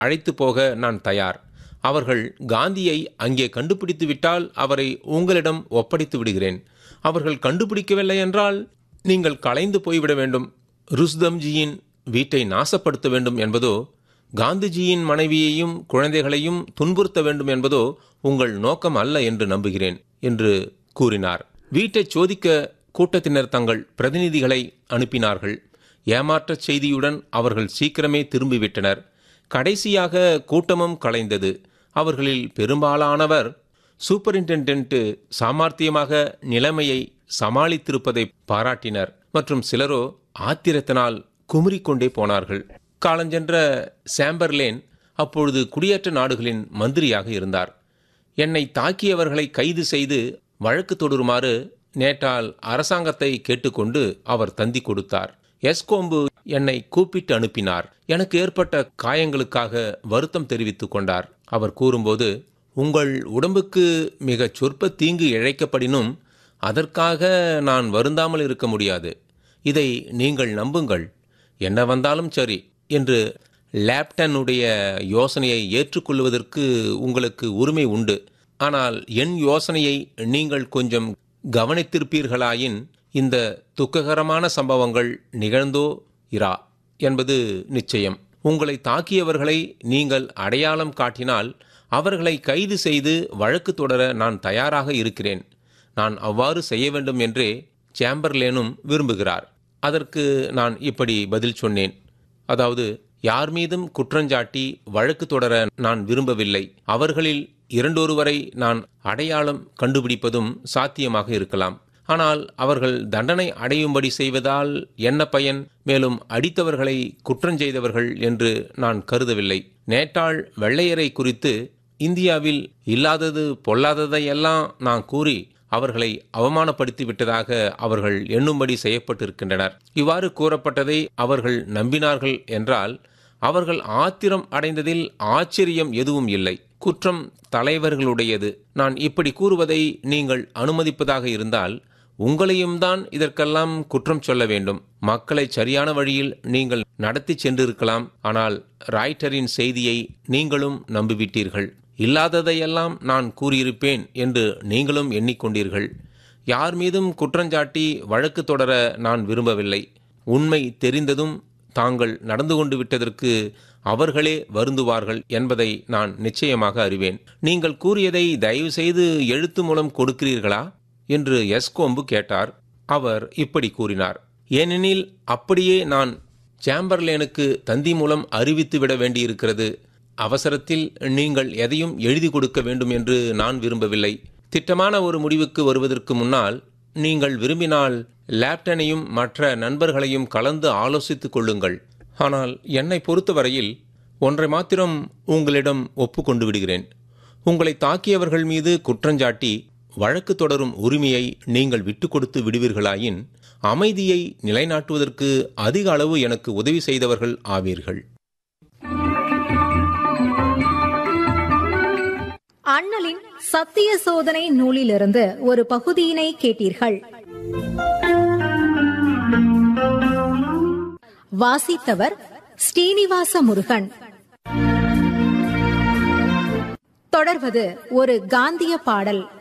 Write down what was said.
அழைத்து போக நான் தயார் அவர்கள் காந்தியை அங்கே கண்டுபிடித்து விட்டால் அவரை உங்களிடம் ஒப்படைத்து விடுகிறேன் அவர்கள் கண்டுபிடிக்கவில்லை என்றால் நீங்கள் கலைந்து போய்விட வேண்டும் ருஸ்தம்ஜியின் வீட்டை நாசப்படுத்த வேண்டும் என்பதோ காந்திஜியின் மனைவியையும் குழந்தைகளையும் துன்புறுத்த வேண்டும் என்பதோ உங்கள் நோக்கம் அல்ல என்று நம்புகிறேன் என்று கூறினார் வீட்டைச் சோதிக்க கூட்டத்தினர் தங்கள் பிரதிநிதிகளை அனுப்பினார்கள் ஏமாற்றச் செய்தியுடன் அவர்கள் சீக்கிரமே திரும்பிவிட்டனர் கடைசியாக கூட்டமும் கலைந்தது அவர்களில் பெரும்பாலானவர் சூப்பரிண்டென்டென்ட் சாமர்த்தியமாக நிலைமையை சமாளித்திருப்பதை பாராட்டினர் மற்றும் சிலரோ ஆத்திரத்தினால் குமுறிக்கொண்டே போனார்கள் காலஞ்சென்ற சாம்பர்லேன் அப்பொழுது குடியேற்ற நாடுகளின் மந்திரியாக இருந்தார் என்னை தாக்கியவர்களை கைது செய்து வழக்கு தொடருமாறு நேற்றால் அரசாங்கத்தை கேட்டுக்கொண்டு அவர் தந்தி கொடுத்தார் எஸ்கோம்பு என்னை கூப்பிட்டு அனுப்பினார் எனக்கு ஏற்பட்ட காயங்களுக்காக வருத்தம் தெரிவித்துக் கொண்டார் அவர் கூறும்போது உங்கள் உடம்புக்கு மிகச் சொற்ப தீங்கு இழைக்கப்படினும் அதற்காக நான் வருந்தாமல் இருக்க முடியாது இதை நீங்கள் நம்புங்கள் என்ன வந்தாலும் சரி என்று லேப்டனுடைய யோசனையை ஏற்றுக்கொள்வதற்கு உங்களுக்கு உரிமை உண்டு ஆனால் என் யோசனையை நீங்கள் கொஞ்சம் கவனித்திருப்பீர்களாயின் இந்த துக்ககரமான சம்பவங்கள் நிகழ்ந்தோ இரா என்பது நிச்சயம் உங்களை தாக்கியவர்களை நீங்கள் அடையாளம் காட்டினால் அவர்களை கைது செய்து வழக்கு தொடர நான் தயாராக இருக்கிறேன் நான் அவ்வாறு செய்ய வேண்டும் என்றே சேம்பர்லேனும் விரும்புகிறார் அதற்கு நான் இப்படி பதில் சொன்னேன் அதாவது யார் மீதும் குற்றஞ்சாட்டி வழக்கு தொடர நான் விரும்பவில்லை அவர்களில் இரண்டொருவரை நான் அடையாளம் கண்டுபிடிப்பதும் சாத்தியமாக இருக்கலாம் ஆனால் அவர்கள் தண்டனை அடையும்படி செய்வதால் என்ன பயன் மேலும் அடித்தவர்களை குற்றஞ்செய்தவர்கள் என்று நான் கருதவில்லை நேட்டாள் வெள்ளையரை குறித்து இந்தியாவில் இல்லாதது பொல்லாததையெல்லாம் நான் கூறி அவர்களை அவமானப்படுத்தி விட்டதாக அவர்கள் எண்ணும்படி செய்யப்பட்டிருக்கின்றனர் இவ்வாறு கூறப்பட்டதை அவர்கள் நம்பினார்கள் என்றால் அவர்கள் ஆத்திரம் அடைந்ததில் ஆச்சரியம் எதுவும் இல்லை குற்றம் தலைவர்களுடையது நான் இப்படி கூறுவதை நீங்கள் அனுமதிப்பதாக இருந்தால் உங்களையும் தான் இதற்கெல்லாம் குற்றம் சொல்ல வேண்டும் மக்களை சரியான வழியில் நீங்கள் நடத்தி சென்றிருக்கலாம் ஆனால் ராய்டரின் செய்தியை நீங்களும் நம்பிவிட்டீர்கள் இல்லாததையெல்லாம் நான் கூறியிருப்பேன் என்று நீங்களும் எண்ணிக்கொண்டீர்கள் யார் மீதும் குற்றஞ்சாட்டி வழக்கு தொடர நான் விரும்பவில்லை உண்மை தெரிந்ததும் தாங்கள் நடந்து கொண்டு விட்டதற்கு அவர்களே வருந்துவார்கள் என்பதை நான் நிச்சயமாக அறிவேன் நீங்கள் கூறியதை தயவு செய்து எழுத்து மூலம் கொடுக்கிறீர்களா என்று எஸ்கோம்பு கேட்டார் அவர் இப்படி கூறினார் ஏனெனில் அப்படியே நான் சேம்பர்லேனுக்கு தந்தி மூலம் அறிவித்து விட வேண்டியிருக்கிறது அவசரத்தில் நீங்கள் எதையும் எழுதி கொடுக்க வேண்டும் என்று நான் விரும்பவில்லை திட்டமான ஒரு முடிவுக்கு வருவதற்கு முன்னால் நீங்கள் விரும்பினால் லேப்டனையும் மற்ற நண்பர்களையும் கலந்து ஆலோசித்துக் கொள்ளுங்கள் ஆனால் என்னை பொறுத்தவரையில் ஒன்றை மாத்திரம் உங்களிடம் ஒப்புக்கொண்டு விடுகிறேன் உங்களை தாக்கியவர்கள் மீது குற்றஞ்சாட்டி வழக்கு தொடரும் உரிமையை நீங்கள் விட்டு கொடுத்து விடுவீர்களாயின் அமைதியை நிலைநாட்டுவதற்கு அதிக அளவு எனக்கு உதவி செய்தவர்கள் ஆவீர்கள் அண்ணலின் சத்திய சோதனை நூலிலிருந்து ஒரு பகுதியினை கேட்டீர்கள் வாசித்தவர் ஸ்ரீனிவாச முருகன் தொடர்வது ஒரு காந்திய பாடல்